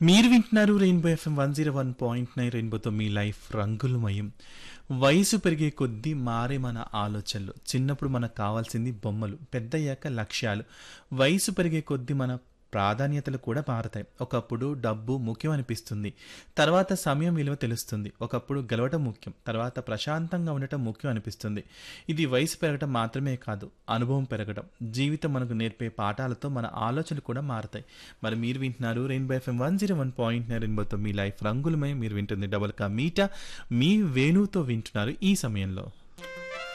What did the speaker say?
మీరు వింటున్నారు Rainbow FM one zero one point nine రెయిన్బోతో మీ లైఫ్ రంగులమయం వయసు పెరిగే కొద్దీ మారే మన ఆలోచనలు చిన్నప్పుడు మనకు కావాల్సింది బొమ్మలు పెద్దయ్యాక లక్ష్యాలు వయసు పెరిగే కొద్దీ మన ప్రాధాన్యతలు కూడా మారతాయి ఒకప్పుడు డబ్బు ముఖ్యం అనిపిస్తుంది తర్వాత సమయం విలువ తెలుస్తుంది ఒకప్పుడు గెలవటం ముఖ్యం తర్వాత ప్రశాంతంగా ఉండటం ముఖ్యం అనిపిస్తుంది ఇది వయసు పెరగటం మాత్రమే కాదు అనుభవం పెరగడం జీవితం మనకు నేర్పే పాఠాలతో మన ఆలోచనలు కూడా మారతాయి మరి మీరు వింటున్నారు Rainbow FM one zero one point nine రెయిన్బోతో మీ లైఫ్ రంగులమై మీరు వింటుంది డబల్ కా మీటా మీ వేణువుతో వింటున్నారు ఈ సమయంలో